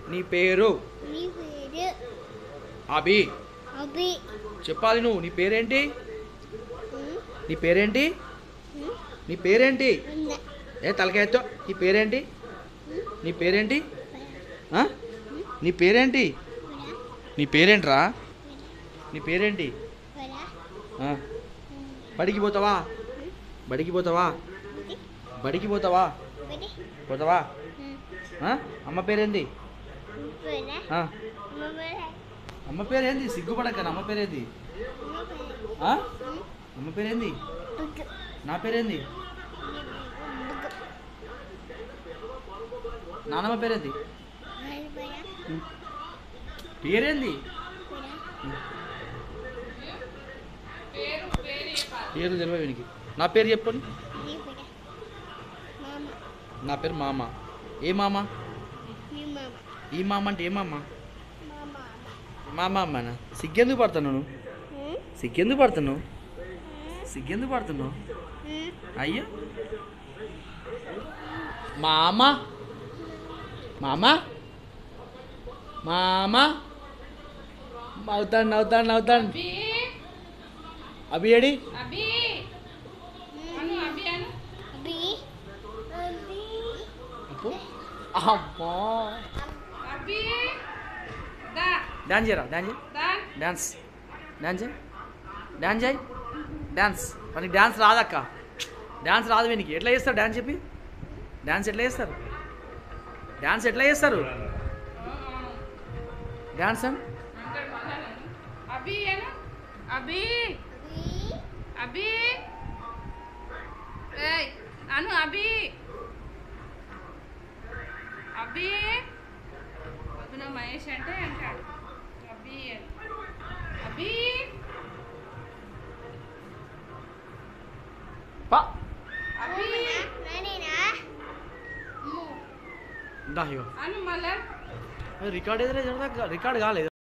నీ పేరు నీ పేరు అభి అభి చెప్పాలి నువ్వు నీ పేరేంటి ఉమ్, నీ పేరేంటి ఉమ్, నీ పేరేంటి ఉన్న, ఏ తలకాయతో నీ పేరేంటి నీ పేరేంటి ఆ? నీ పేరేంటి వరా, నీ పేరేంట్రా నీ పేరేంటి వరా, ఆ, ఉమ్, బడికి పోతావా బడికి పోతావా ఇది, బడికి పోతావా ఇది, పోతావా ఉమ్, ఆ? అమ్మ పేరేంది వరా, ఆ? అమ్మ వరా, అమ్మ పేరేంది సిగ్గుపడక అమ్మ పేరేంది అమ్మ వరా, ఆ? ఉమ్, అమ్మ పేరేంది బుగ్గు, నా పేరేంది నీ బుగ్గు, నానమ్మ పేరేంది వాడు వరా, పేరేంది వరా, పేరు తెలియదు వీనికి నా పేరు చెప్పండి నీ వరా, మామ, నా పేరు మామ ఏ మామ నీ మామ, ఈ మామ అంటే ఏ మామ మా మామ, మా మామనా సిగ్గెందుకు పడుతున్నావు నువ్వు ఉమ్, సిగ్గెందుకు పడుతున్నావు ఉమ్, సిగ్గెందుకు పడుతున్నావు ఉమ్, అయ్యో మామ మామ మామ నవ్వుతాడు నవ్వుతాడు నవ్వుతాడు అభి అభి ఏడి అభి అను అభి అను అభి, అభి, అప్పు అమ్మా అభి దా డాన్స్ చేయరా డాన్స్ చేయి దాన్ డాన్స్ డాన్స్ చేయి డాన్స్ చేయి డాన్స్ మనకి డాన్స్ రాదక్క డాన్స్ రాదు వీనికి ఎట్లా చేస్తారు డాన్స్ చెప్పి డాన్స్ ఎట్లా చేస్తారు డాన్స్ ఎట్లా చేస్తారు డాన్స్ అని అంటాడు మళ్ళా నన్ను. అభి అను అభి అభి, అభి ఏయ్ అను అభి అభి పొద్దున మహేష్ అంటే అంటాడు అభి అని అభి పా అభి నానేనా? అమ్మో. దా ఇగో అను మళ్ళా రికార్డ్ ఎదురే రికార్డ్ కాలేదు